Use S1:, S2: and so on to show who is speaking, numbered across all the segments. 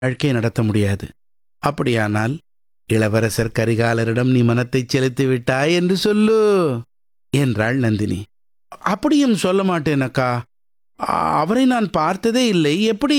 S1: வாழ்க்கை நடத்த முடியாது அப்படியானால் இளவரசர் கரிகாலரிடம் நீ மனத்தைச் செலுத்தி விட்டாய் என்று சொல்லு என்றாள் நந்தினி அப்படியும் சொல்ல மாட்டேன் அக்கா அ- அவரை நான் பார்த்ததே இல்லை எப்படி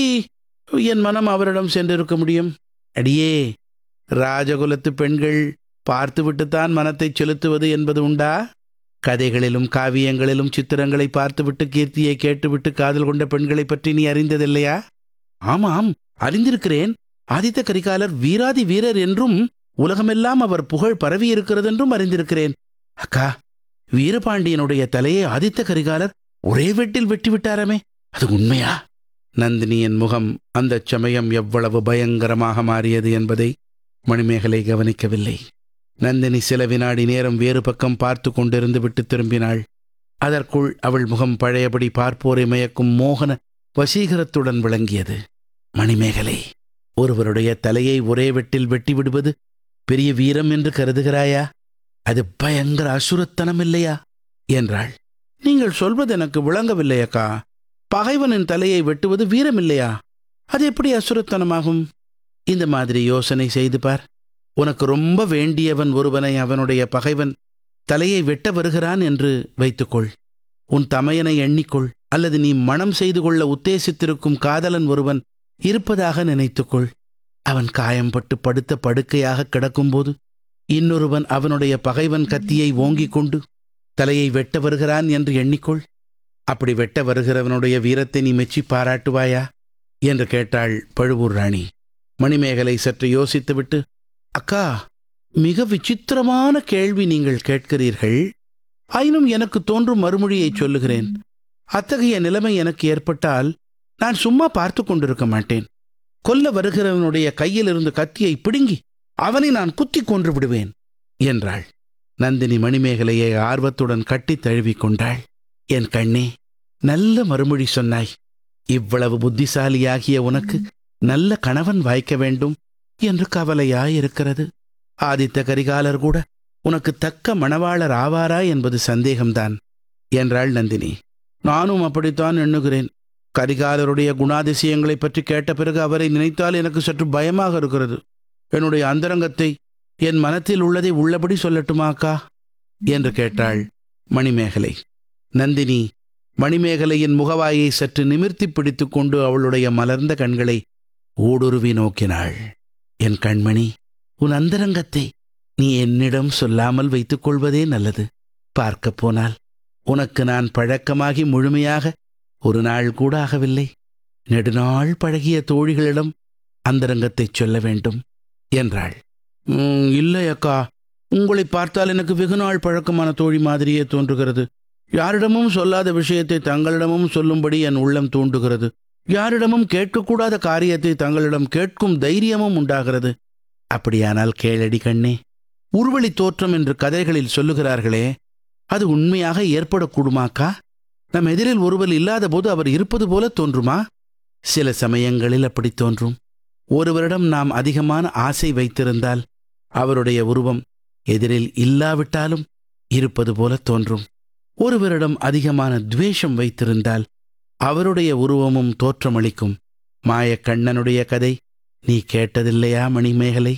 S1: என் மனம் அவரிடம் சென்றிருக்க முடியும் அடியே ராஜகுலத்து பெண்கள் பார்த்துவிட்டுத்தான் மனத்தைச் செலுத்துவது என்பது உண்டா கதைகளிலும் காவியங்களிலும் சித்திரங்களை பார்த்துவிட்டு கீர்த்தியை கேட்டுவிட்டு காதல் கொண்ட பெண்களைப் பற்றி நீ அறிந்ததில்லையா ஆமாம் அறிந்திருக்கிறேன் ஆதித்த கரிகாலர் வீராதி வீரர் என்றும் உலகமெல்லாம் அவர் புகழ் பரவி இருக்கிறதென்றும் அறிந்திருக்கிறேன் அக்கா வீரபாண்டியனுடைய தலையை ஆதித்த கரிகாலர் ஒரே வெட்டில் வெட்டிவிட்டாரமே அது உண்மையா நந்தினியின் முகம் அந்தச் சமயம் எவ்வளவு பயங்கரமாக மாறியது என்பதை மணிமேகலை கவனிக்கவில்லை நந்தினி சில வினாடி நேரம் வேறு பக்கம் பார்த்து கொண்டிருந்து விட்டு திரும்பினாள் அதற்குள் அவள் முகம் பழையபடி பார்ப்போரை மயக்கும் மோகன வசீகரத்துடன் விளங்கியது மணிமேகலை ஒருவருடைய தலையை ஒரே வெட்டில் வெட்டி விடுவது பெரிய வீரம் என்று கருதுகிறாயா அது பயங்கர அசுரத்தனம் இல்லையா என்றாள் நீங்கள் சொல்வது எனக்கு விளங்கவில்லை அக்கா பகைவனின் தலையை வெட்டுவது வீரமில்லையா அது எப்படி அசுரத்தனமாகும் இந்த மாதிரி யோசனை செய்து பார் உனக்கு ரொம்ப வேண்டியவன் ஒருவனை அவனுடைய பகைவன் தலையை வெட்ட வருகிறான் என்று வைத்துக்கொள் உன் தமையனை எண்ணிக்கொள் அல்லது நீ மனம் செய்து கொள்ள உத்தேசித்திருக்கும் காதலன் ஒருவன் இருப்பதாக நினைத்துக்கொள் அவன் காயம்பட்டு படுத்த படுக்கையாக கிடக்கும்போது இன்னொருவன் அவனுடைய பகைவன் கத்தியை ஓங்கிக் கொண்டு தலையை வெட்ட வருகிறான் என்று எண்ணிக்கொள் அப்படி வெட்ட வருகிறவனுடைய வீரத்தை நீ மெச்சி பாராட்டுவாயா என்று கேட்டாள் பழுவூர் ராணி மணிமேகலை சற்று யோசித்துவிட்டு அக்கா மிக விசித்திரமான கேள்வி நீங்கள் கேட்கிறீர்கள் ஆயினும் எனக்கு தோன்றும் மறுமொழியை சொல்லுகிறேன் அத்தகைய நிலைமை எனக்கு ஏற்பட்டால் நான் சும்மா பார்த்து கொண்டிருக்க மாட்டேன் கொல்ல வருகிறவனுடைய கையிலிருந்து கத்தியை பிடுங்கி அவனை நான் குத்தி கொன்று விடுவேன் என்றாள் நந்தினி மணிமேகலையை ஆர்வத்துடன் கட்டித் தழுவிக் கொண்டாள் என் கண்ணே நல்ல மறுமொழி சொன்னாய் இவ்வளவு புத்திசாலியாகிய உனக்கு நல்ல கணவன் வாய்க்க வேண்டும் என்று கவலையாயிருக்கிறது ஆதித்த கரிகாலர் கூட உனக்கு தக்க மணவாளர் ஆவாரா என்பது சந்தேகம்தான் என்றாள் நந்தினி நானும் அப்படித்தான் எண்ணுகிறேன் கரிகாலருடைய குணாதிசயங்களைப் பற்றி கேட்ட பிறகு அவரை நினைத்தால் எனக்கு சற்று பயமாக இருக்கிறது என்னுடைய அந்தரங்கத்தை என் மனத்தில் உள்ளதை உள்ளபடி சொல்லட்டுமா அக்கா என்று கேட்டாள் மணிமேகலை நந்தினி மணிமேகலையின் முகவாயை சற்று நிமிர்த்தி பிடித்துக் கொண்டு அவளுடைய மலர்ந்த கண்களை ஊடுருவி நோக்கினாள் என் கண்மணி உன் அந்தரங்கத்தை நீ என்னிடம் சொல்லாமல் வைத்துக் கொள்வதே நல்லது பார்க்கப் போனால் உனக்கு நான் பழக்கமாகி முழுமையாக ஒரு நாள் கூட ஆகவில்லை நெடுநாள் பழகிய தோழிகளிடம் அந்தரங்கத்தைச் சொல்ல வேண்டும் என்றாள் "ம், இல்லை அக்கா உங்களை பார்த்தால் எனக்கு வெகு நாள் பழக்கமான தோழி மாதிரியே தோன்றுகிறது யாரிடமும் சொல்லாத விஷயத்தை தங்களிடமும் சொல்லும்படி என் உள்ளம் தூண்டுகிறது யாரிடமும் கேட்கக்கூடாத காரியத்தை தங்களிடம் கேட்கும் தைரியமும் உண்டாகிறது அப்படியானால் கேளடி கண்ணே உருவழி தோற்றம் என்று கதைகளில் சொல்லுகிறார்களே அது உண்மையாக ஏற்படக்கூடுமாக்கா நம் எதிரில் ஒருவர் இல்லாத போது அவர் இருப்பது போல தோன்றுமா சில சமயங்களில் அப்படி தோன்றும் ஒருவரிடம் நாம் அதிகமான ஆசை வைத்திருந்தால் அவருடைய உருவம் எதிரில் இல்லாவிட்டாலும் இருப்பது போல தோன்றும் ஒருவரிடம் அதிகமான துவேஷம் வைத்திருந்தால் அவருடைய உருவமும் தோற்றமளிக்கும் மாயக்கண்ணனுடைய கதை நீ கேட்டதில்லையா மணிமேகலை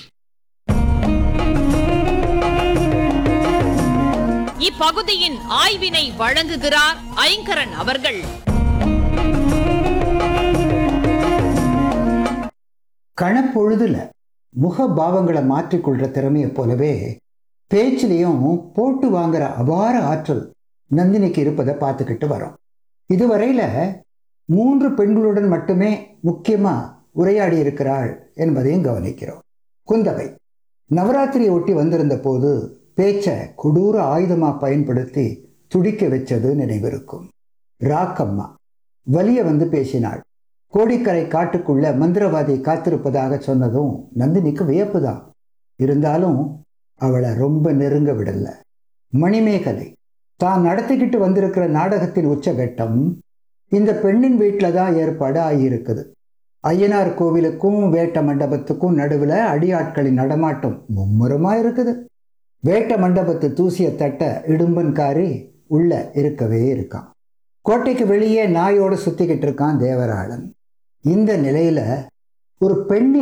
S2: இப்பகுதியின் ஆய்வினை வழங்குகிறார் ஐங்கரன் அவர்கள்
S3: கணப்பொழுதுல முக பாவங்களை மாற்றிக்கொள்ற திறமையை போலவே பேச்சிலையும் போட்டு வாங்குற அபார ஆற்றல் நந்தினிக்கு இருப்பதை பார்த்துக்கிட்டு வரோம் இதுவரையில மூன்று பெண்களுடன் மட்டுமே முக்கியமா உரையாடி இருக்கிறாள் என்பதையும் கவனிக்கிறோம் குந்தவை நவராத்திரியை ஒட்டி வந்திருந்த போது பேச்சை கொடூர ஆயுதமா பயன்படுத்தி துடிக்க வச்சது நினைவிருக்கும் ராக்கம்மா வலிய வந்து பேசினாள் கோடிக்கரை காட்டுக்குள்ள மந்திரவாதி காத்திருப்பதாக சொன்னதும் நந்தினிக்கு வியப்புதான் இருந்தாலும் அவளை ரொம்ப நெருங்க விடல மணிமேகலை தான் நடத்திக்கிட்டு வந்திருக்கிற நாடகத்தின் உச்சகட்டம் இந்த பெண்ணின் வீட்டில் தான் ஏற்பாடு ஆகியிருக்குது ஐயனார் கோவிலுக்கும் வேட்ட மண்டபத்துக்கும் நடுவில் அடியாட்களின் நடமாட்டம் மும்முரமா இருக்குது வேட்ட மண்டபத்து தூசிய தட்ட இடும்பன்காரி உள்ள இருக்கவே இருக்கான் கோட்டைக்கு வெளியே நாயோடு சுத்திக்கிட்டு இருக்கான் தேவராளன் இந்த நிலையில ஒரு பெண்ணின்